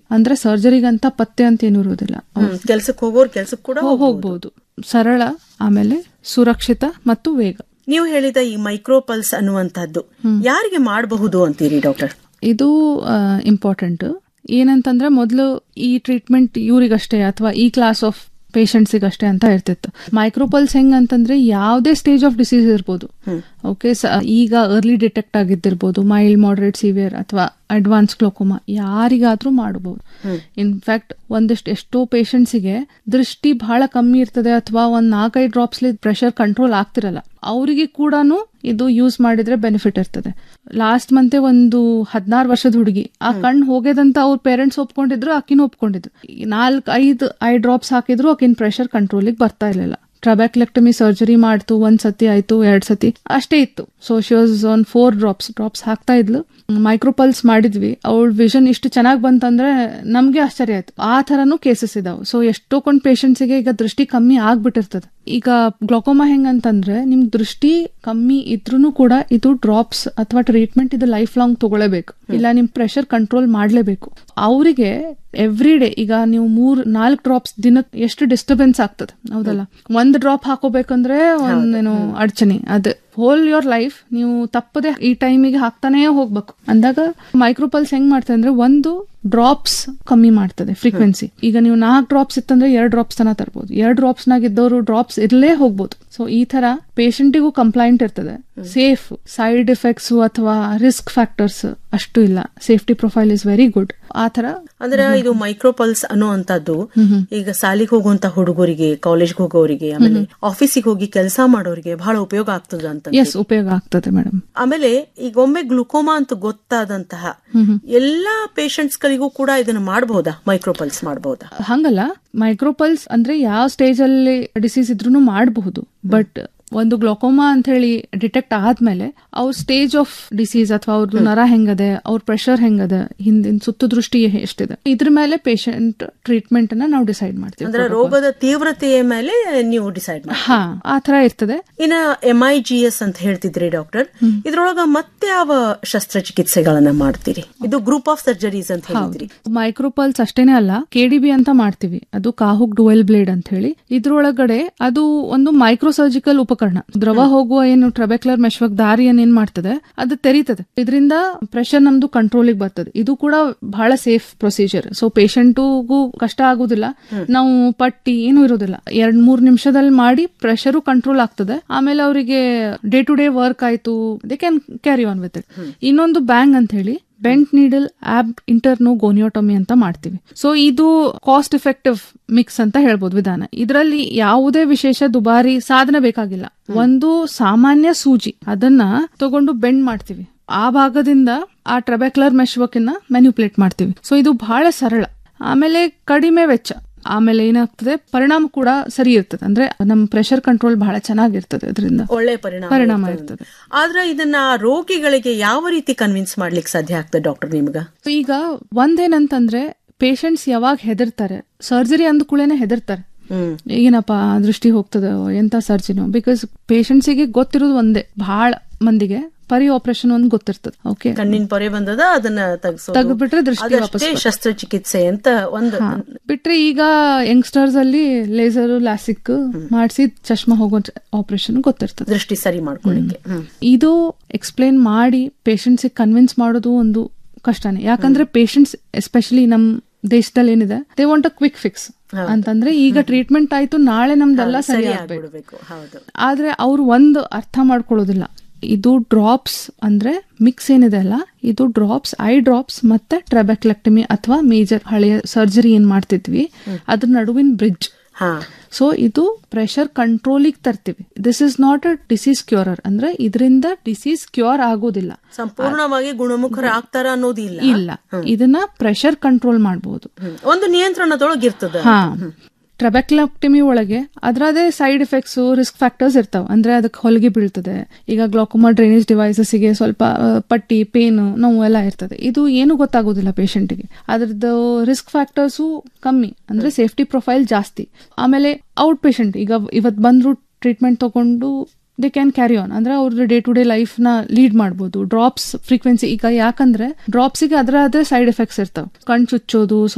ಅಂದ್ರೆ ಸರ್ಜರಿಗಂತ ಪತ್ತೆ ಅಂತ ಏನು ಇರುವುದಿಲ್ಲ ಕೆಲ್ಸಕ್ಕೆ ಹೋಗೋರು ಕೆಲ್ಸಕ್ಕೆ ಕೂಡ ಹೋಗ್ಬೋದು. ಹೋಗ್ಬೋದು ಸರಳ ಆಮೇಲೆ ಸುರಕ್ಷಿತ ಮತ್ತು ವೇಗ ನೀವು ಹೇಳಿದ ಈ ಮೈಕ್ರೋಪಲ್ಸ್ ಅನ್ನುವಂತಹದ್ದು ಯಾರಿಗೆ ಮಾಡಬಹುದು ಅಂತೀರಿ ಡಾಕ್ಟರ್ ಇದು ಇಂಪಾರ್ಟೆಂಟ್ ಏನಂತಂದ್ರೆ ಮೊದಲು ಈ ಟ್ರೀಟ್ಮೆಂಟ್ ಇವ್ರಿಗಷ್ಟೇ ಅಥವಾ ಈ ಕ್ಲಾಸ್ ಆಫ್ ಪೇಷಂಟ್ಸಿಗಷ್ಟೇ ಅಂತ ಇರ್ತಿತ್ತು ಮೈಕ್ರೋಪಲ್ಸ್ ಹೆಂಗ್ ಅಂತಂದ್ರೆ ಯಾವುದೇ ಸ್ಟೇಜ್ ಆಫ್ ಡಿಸೀಸ್ ಇರ್ಬೋದು ಓಕೆ ಈಗ ಅರ್ಲಿ ಡಿಟೆಕ್ಟ್ ಆಗಿದ್ದಿರ್ಬೋದು ಮೈಲ್ಡ್ ಮಾಡರೇಟ್ ಸಿವಿಯರ್ ಅಥವಾ ಅಡ್ವಾನ್ಸ್ ಗ್ಲೋಕೋಮಾ ಯಾರಿಗಾದ್ರೂ ಮಾಡಬಹುದು ಇನ್ಫ್ಯಾಕ್ಟ್ ಒಂದಿಷ್ಟು ಎಷ್ಟೋ ಪೇಷಂಟ್ಸಿಗೆ ದೃಷ್ಟಿ ಬಹಳ ಕಮ್ಮಿ ಇರ್ತದೆ ಅಥವಾ ಒಂದ್ ನಾಲ್ಕೈದು ಡ್ರಾಪ್ಸ್ ಪ್ರೆಷರ್ ಕಂಟ್ರೋಲ್ ಆಗ್ತಿರಲ್ಲ ಅವರಿಗೆ ಕೂಡ ಇದು ಯೂಸ್ ಮಾಡಿದ್ರೆ ಬೆನಿಫಿಟ್ ಇರ್ತದೆ ಲಾಸ್ಟ್ ಮಂತೆ ಒಂದು ಹದಿನಾರು ವರ್ಷದ ಹುಡುಗಿ ಆ ಕಣ್ಣು ಹೋಗ್ಯದಂತ ಅವ್ರ ಪೇರೆಂಟ್ಸ್ ಒಪ್ಕೊಂಡಿದ್ರು ಆಕಿನೂ ಒಪ್ಕೊಂಡಿದ್ರು ನಾಲ್ಕು ಐದು ಐ ಡ್ರಾಪ್ಸ್ ಹಾಕಿದ್ರು ಆಕಿನ ಪ್ರೆಷರ್ ಕಂಟ್ರೋಲಿಗೆ ಬರ್ತಾ ಇರ್ಲಿಲ್ಲ ಟ್ರಬ್ಯಾಕ್ಲೆಕ್ಟಮಿ ಸರ್ಜರಿ ಮಾಡ್ತು ಒಂದ್ ಸತಿ ಆಯ್ತು ಎರಡ್ ಸತಿ ಅಷ್ಟೇ ಇತ್ತು so she was on four drops drops ಹಾಕ್ತಾ ಇದ್ಲು ಮೈಕ್ರೋಪಲ್ಸ್ ಮಾಡಿದ್ವಿ ಅವಳ ವಿಷನ್ ಇಷ್ಟು ಚೆನ್ನಾಗಿ ಬಂತಂದ್ರೆ ನಮ್ಗೆ ಆಶ್ಚರ್ಯ ಆಯ್ತು ಆ ತರನು ಕೇಸಸ್ ಇದಾವೆ ಸೊ ಎಷ್ಟೋ ಕೊಂಡ್ ಪೇಷಂಟ್ಸಿಗೆ ಈಗ ದೃಷ್ಟಿ ಕಮ್ಮಿ ಆಗ್ಬಿಟ್ಟಿರ್ತದೆ ಈಗ ಗ್ಲೋಕೋಮಾ ಹೆಂಗಂತಂದ್ರೆ ನಿಮ್ ದೃಷ್ಟಿ ಕಮ್ಮಿ ಇದ್ರೂ ಕೂಡ ಇದು ಡ್ರಾಪ್ಸ್ ಅಥವಾ ಟ್ರೀಟ್ಮೆಂಟ್ ಇದು ಲೈಫ್ ಲಾಂಗ್ ತಗೊಳ್ಳೇಬೇಕು ಇಲ್ಲ ನಿಮ್ ಪ್ರೆಷರ್ ಕಂಟ್ರೋಲ್ ಮಾಡ್ಲೇಬೇಕು ಅವರಿಗೆ ಎವ್ರಿ ಡೇ ಈಗ ನೀವು ಮೂರ್ ನಾಲ್ಕು ಡ್ರಾಪ್ಸ್ ದಿನಕ್ಕೆ ಎಷ್ಟು ಡಿಸ್ಟರ್ಬೆನ್ಸ್ ಆಗ್ತದೆ ಹೌದಲ್ಲ ಒಂದ್ ಡ್ರಾಪ್ ಹಾಕೋಬೇಕಂದ್ರೆ ಒಂದೇನು ಅಡಚಣೆ ಅದು ಹೋಲ್ ಯೋರ್ ಲೈಫ್ ನೀವು ತಪ್ಪದೆ ಈ ಟೈಮಿಗೆ ಹಾಕ್ತಾನೆ ಹೋಗ್ಬೇಕು ಅಂದಾಗ ಮೈಕ್ರೋಪಲ್ಸ್ ಹೆಂಗ್ ಮಾಡ್ತದೆ ಅಂದ್ರೆ ಒಂದು ಡ್ರಾಪ್ಸ್ ಕಮ್ಮಿ ಮಾಡ್ತದೆ ಫ್ರೀಕ್ವೆನ್ಸಿ ಈಗ ನೀವು ನಾಲ್ಕು ಡ್ರಾಪ್ಸ್ ಇತ್ತಂದ್ರೆ ಎರಡು ಡ್ರಾಪ್ಸ್ ತನ ತರ್ಬೋದು ಎರಡು ಡ್ರಾಪ್ಸ್ ನಾಗ ಇದ್ದವರು ಡ್ರಾಪ್ಸ್ ಇರ್ಲೇ ಹೋಗ್ಬೋದು ಸೊ ಈ ತರ ಪೇಷಂಟಿಗೂ ಕಂಪ್ಲೈಂಟ್ ಇರ್ತದೆ ಸೇಫ್ ಸೈಡ್ ಎಫೆಕ್ಟ್ಸ್ ಅಥವಾ ರಿಸ್ಕ್ ಫ್ಯಾಕ್ಟರ್ಸ್ ಅಷ್ಟು ಇಲ್ಲ safety profile is very good ಆ ತರ ಅಂದ್ರೆ ಇದು ಮೈಕ್ರೋಪಲ್ಸ್ ಅನ್ನುವಂಥದ್ದು ಈಗ ಸಾಲಿಗೆ ಹೋಗುವಂತ ಹುಡುಗರಿಗೆ ಕಾಲೇಜ್ಗೆ ಹೋಗೋರಿಗೆ ಆಮೇಲೆ ಆಫೀಸಿಗೆ ಹೋಗಿ ಕೆಲಸ ಮಾಡೋರಿಗೆ ಬಹಳ ಉಪಯೋಗ ಆಗ್ತದ ಅಂತ ಎಸ್ ಉಪಯೋಗ ಆಗ್ತದೆ ಮೇಡಮ್ ಆಮೇಲೆ ಈಗ ಒಮ್ಮೆ ಗ್ಲುಕೋಮಾ ಅಂತ ಗೊತ್ತಾದಂತಹ ಎಲ್ಲಾ ಪೇಷಂಟ್ಸ್ ಗಳಿಗೂ ಕೂಡ ಇದನ್ನ ಮಾಡಬಹುದಾ ಮೈಕ್ರೋಪಲ್ಸ್ ಮಾಡಬಹುದಾ ಹಂಗಲ್ಲ ಮೈಕ್ರೋಪಲ್ಸ್ ಅಂದ್ರೆ ಯಾವ ಸ್ಟೇಜ್ ಅಲ್ಲಿ ಡಿಸೀಸ್ ಇದ್ರೂ ಮಾಡಬಹುದು ಬಟ್ ಒಂದು ಗ್ಲೋಕೋಮಾ ಅಂತ ಹೇಳಿ ಡಿಟೆಕ್ಟ್ ಆದ್ಮೇಲೆ ಅವ್ರ ಸ್ಟೇಜ್ ಆಫ್ ಡಿಸೀಸ್ ಅಥವಾ ಅವ್ರದ್ದು ನರ ಹೆಂಗದೆ ಅವ್ರ ಪ್ರೆಷರ್ ಹೆಂಗದ ಹಿಂದಿನ ಸುತ್ತು ದೃಷ್ಟಿ ಎಷ್ಟಿದೆ ಇದ್ರ ಮೇಲೆ ಪೇಷಂಟ್ ಟ್ರೀಟ್ಮೆಂಟ್ ಅನ್ನ ನಾವು ಡಿಸೈಡ್ ಮಾಡ್ತೀವಿ ಅಂದ್ರೆ ರೋಗದ ತೀವ್ರತೆಯ ಮೇಲೆ ನೀವು ಡಿಸೈಡ್ ಮಾಡಿ ಹಾ ಆ ತರ ಇರ್ತದೆ ಇನ್ನ ಎಂ ಐ ಜಿ ಎಸ್ ಅಂತ ಹೇಳ್ತಿದ್ರಿ ಡಾಕ್ಟರ್ ಇದ್ರೊಳಗ ಮತ್ತೆ ಯಾವ ಶಸ್ತ್ರಚಿಕಿತ್ಸೆಗಳನ್ನ ಮಾಡ್ತೀರಿ ಇದು ಗ್ರೂಪ್ ಆಫ್ ಸರ್ಜರೀಸ್ ಅಂತ ಹೇಳಿದ್ರಿ ಮೈಕ್ರೋಪಲ್ಸ್ ಅಷ್ಟೇನೆ ಅಲ್ಲ ಕೆಡಿಬಿ ಅಂತ ಮಾಡ್ತೀವಿ ಅದು ಕಾಹುಕ್ ಡುವೆಲ್ ಬ್ಲೇಡ್ ಅಂತ ಹೇಳಿ ಇದ್ರೊಳಗಡೆ ಅದು ಒಂದು ಮೈಕ್ರೋ ಸರ್ಜಿಕಲ್ ಉಪಕರಣ ದ್ರವ ಹೋಗುವ ಏನು ಟ್ರಬೆಕ್ಲರ್ ಮೆಶ್ವಕ್ ದಾರಿಯನ್ನು ಏನ್ ಮಾಡ್ತದೆ ಅದು ತೆರೀತದೆ ಇದರಿಂದ ಪ್ರೆಷರ್ ನಮ್ದು ಕಂಟ್ರೋಲಿಗೆ ಬರ್ತದೆ ಇದು ಕೂಡ ಬಹಳ ಸೇಫ್ ಪ್ರೊಸೀಜರ್ ಸೊ ಪೇಷಂಟ್ಗೂ ಕಷ್ಟ ಆಗುದಿಲ್ಲ ನಾವು ಪಟ್ಟಿ ಏನು ಇರೋದಿಲ್ಲ ಎರಡ್ ಮೂರ್ ನಿಮಿಷದಲ್ಲಿ ಮಾಡಿ ಪ್ರೆಷರು ಕಂಟ್ರೋಲ್ ಆಗ್ತದೆ ಆಮೇಲೆ ಅವರಿಗೆ ಡೇ ಟು ಡೇ ವರ್ಕ್ ಆಯ್ತು they can carry on with it ಇನ್ನೊಂದು ಬ್ಯಾಂಗ್ ಅಂತ ಹೇಳಿ ಬೆಂಟ್ ನೀಡಲ್ ಆಬ್ ಇಂಟರ್ನೋ ಗೋನಿಯೋಟಮಿ ಅಂತ ಮಾಡ್ತೀವಿ ಸೊ ಇದು ಕಾಸ್ಟ್ ಎಫೆಕ್ಟಿವ್ ಮಿಕ್ಸ್ ಅಂತ ಹೇಳ್ಬೋದು ವಿಧಾನ ಇದರಲ್ಲಿ ಯಾವುದೇ ವಿಶೇಷ ದುಬಾರಿ ಸಾಧನ ಬೇಕಾಗಿಲ್ಲ ಒಂದು ಸಾಮಾನ್ಯ ಸೂಜಿ ಅದನ್ನ ತಗೊಂಡು ಬೆಂಡ್ ಮಾಡ್ತೀವಿ ಆ ಭಾಗದಿಂದ ಆ ಟ್ರಬೆಕ್ಲರ್ ಮೆಶ್ವಕಿನ ಮ್ಯಾನ್ಯುಪ್ಲೇಟ್ ಮಾಡ್ತೀವಿ ಸೊ ಇದು ಬಹಳ ಸರಳ ಆಮೇಲೆ ಕಡಿಮೆ ವೆಚ್ಚ ಆಮೇಲೆ ಏನಾಗ್ತದೆ ಪರಿಣಾಮ ಕೂಡ ಸರಿ ಇರ್ತದೆ ಅಂದ್ರೆ ನಮ್ಮ ಪ್ರೆಷರ್ ಕಂಟ್ರೋಲ್ ಬಹಳ ಚೆನ್ನಾಗಿರ್ತದೆ ಅದರಿಂದ ಒಳ್ಳೆ ಪರಿಣಾಮ ಪರಿಣಾಮ ಇರ್ತದೆ. ಇರ್ತದೆ ಆದ್ರೆ ಇದನ್ನ ರೋಗಿಗಳಿಗೆ ಯಾವ ರೀತಿ ಕನ್ವಿನ್ಸ್ ಮಾಡ್ಲಿಕ್ಕೆ ಸಾಧ್ಯ ಆಗ್ತದೆ ಡಾಕ್ಟರ್ ನಿಮ್ಗ So ಈಗ ಒಂದೇನಂತಂದ್ರೆ ಪೇಷಂಟ್ಸ್ ಯಾವಾಗ ಹೆದರ್ತಾರೆ ಸರ್ಜರಿ ಅಂದ ಕೂಡಲೇ ಹೆದರ್ತಾರೆ ಹ್ಮ್ ಏನಪ್ಪ ದೃಷ್ಟಿ ಹೋಗ್ತದೆ ಎಂತ ಸರ್ಜರಿನೋ ಬಿಕಾಸ್ ಪೇಷಂಟ್ಸಿಗೆ ಗೊತ್ತಿರೋದು ಒಂದೇ ಬಹಳ ಮಂದಿಗೆ ಪರಿ ಆಪರೇಷನ್ ಒಂದು ಗೊತ್ತಿರ್ತದೆ ಓಕೆ ಕಣ್ಣಿನ ಪೊರೆ ಬಂದದ ಅದನ್ನ ತೆಗ್ಸೋದು. ತೆಗ್ದ್ಬಿಟ್ರೆ ದೃಷ್ಟಿ ವಾಪಸ್ ಅದಷ್ಟೇ ಶಸ್ತ್ರಚಿಕಿತ್ಸೆ ಅಂತ ಒಂದು ಬಿಟ್ರೆ ಈಗ ಯಂಗ್ಸ್ಟರ್ಸ್ ಅಲ್ಲಿ ಲೇಸರ್ ಲಾಸಿಕ್ ಮಾಡಿಸಿ ಚಶ್ಮಾ ಹೋಗೋ ಆಪರೇಷನ್ ಗೊತ್ತಿರ್ತದೆ ದೃಷ್ಟಿ ಸರಿ ಮಾಡ್ಕೊಳ್ಳಿಕ್ಕೆ ಹ್ಮ್. ಇದು ಎಕ್ಸ್ಪ್ಲೇನ್ ಮಾಡಿ ಪೇಷಂಟ್ಸ್ ಕನ್ವಿನ್ಸ್ ಮಾಡೋದು ಒಂದು ಕಷ್ಟನೇ ಯಾಕಂದ್ರೆ ಪೇಷಂಟ್ಸ್ ಎಸ್ಪೆಷಲಿ ನಮ್ ದೇಶದಲ್ಲಿ ಏನಿದೆ they want a quick fix ಅಂತಂದ್ರೆ ಈಗ ಟ್ರೀಟ್ಮೆಂಟ್ ಆಯ್ತು ನಾಳೆ ನಮ್ದೆಲ್ಲ ಸರಿ ಸರಿ ಆಗ್ಬೇಕು ಆಗ್ಬಿಡ್ಬೇಕು ಹೌದು ಆದ್ರೆ ಅವ್ರು ಒಂದು ಅರ್ಥ ಮಾಡ್ಕೊಳ್ಳೋದಿಲ್ಲ ಇದು ಡ್ರಾಪ್ಸ್ ಅಂದ್ರೆ ಮಿಕ್ಸ್ ಏನಿದೆ ಅಲ್ಲ ಇದು ಡ್ರಾಪ್ಸ್ ಐ ಡ್ರಾಪ್ಸ್ ಮತ್ತೆ ಟ್ರಬೆಕ್ಲೆಕ್ಟಮಿ ಅಥವಾ ಮೇಜರ್ ಹಳೆಯ ಸರ್ಜರಿ ಏನ್ ಮಾಡ್ತಿದ್ವಿ ಅದ್ರ ನಡುವಿನ ಬ್ರಿಡ್ಜ್ ಹಾ ಸೊ ಇದು ಪ್ರೆಷರ್ ಕಂಟ್ರೋಲಿಗೆ ತರ್ತೀವಿ this is not a disease curer ಅಂದ್ರೆ ಇದರಿಂದ ಡಿಸೀಸ್ ಕ್ಯೂರ್ ಆಗೋದಿಲ್ಲ ಸಂಪೂರ್ಣವಾಗಿ ಗುಣಮುಖರ ಆಗ್ತಾರ ಅನ್ನೋದು ಇಲ್ಲ ಇಲ್ಲ ಇದನ್ನ ಪ್ರೆಷರ್ ಕಂಟ್ರೋಲ್ ಮಾಡಬಹುದು ಹ್ಮ್. ಒಂದು ನಿಯಂತ್ರಣದೊಳಗೆ ಇರ್ತದ ಹಾ ಟ್ರಬೆಕ್ಲಕ್ಟಮಿ ಒಳಗೆ ಅದ್ರದೇ ಸೈಡ್ ಎಫೆಕ್ಟ್ಸ್ ರಿಸ್ಕ್ ಫ್ಯಾಕ್ಟರ್ಸ್ ಇರ್ತಾವ ಅಂದ್ರೆ ಅದಕ್ಕೆ ಹೊಲಿಗೆ ಬೀಳ್ತದೆ ಈಗ ಗ್ಲಾಕೋಮಾ ಡ್ರೈನೇಜ್ ಡಿವೈಸಸ್ಗೆ ಸ್ವಲ್ಪ ಆ, ಪಟ್ಟಿ ಪೇನ್ ನೋವು ಎಲ್ಲ ಇರ್ತದೆ ಇದು ಏನು ಗೊತ್ತಾಗೋದಿಲ್ಲ ಪೇಷಂಟ್ಗೆ ಅದ್ರದ್ದು ರಿಸ್ಕ್ ಫ್ಯಾಕ್ಟರ್ಸು ಕಮ್ಮಿ ಅಂದ್ರೆ ಸೇಫ್ಟಿ ಪ್ರೊಫೈಲ್ ಜಾಸ್ತಿ ಆಮೇಲೆ ಔಟ್ ಪೇಷಂಟ್ ಈಗ ಇವತ್ ಬಂದ್ರು ಟ್ರೀಟ್ಮೆಂಟ್ ತಗೊಂಡು ದೇ ಕ್ಯಾನ್ ಕ್ಯಾರಿ ಆನ್ ಅಂದ್ರೆ ಅವ್ರ ಡೇ ಟು ಡೇ ಲೈಫ್ ನ ಲೀಡ್ ಮಾಡ್ಬೋದು ಡ್ರಾಪ್ಸ್ ಫ್ರೀಕ್ವೆನ್ಸಿ ಈಗ ಯಾಕಂದ್ರೆ ಡ್ರಾಪ್ಸಿಗೆ ಅದರ ಅದೇ ಸೈಡ್ ಎಫೆಕ್ಟ್ಸ್ ಇರ್ತಾವ ಕಣ್ ಚುಚ್ಚೋದು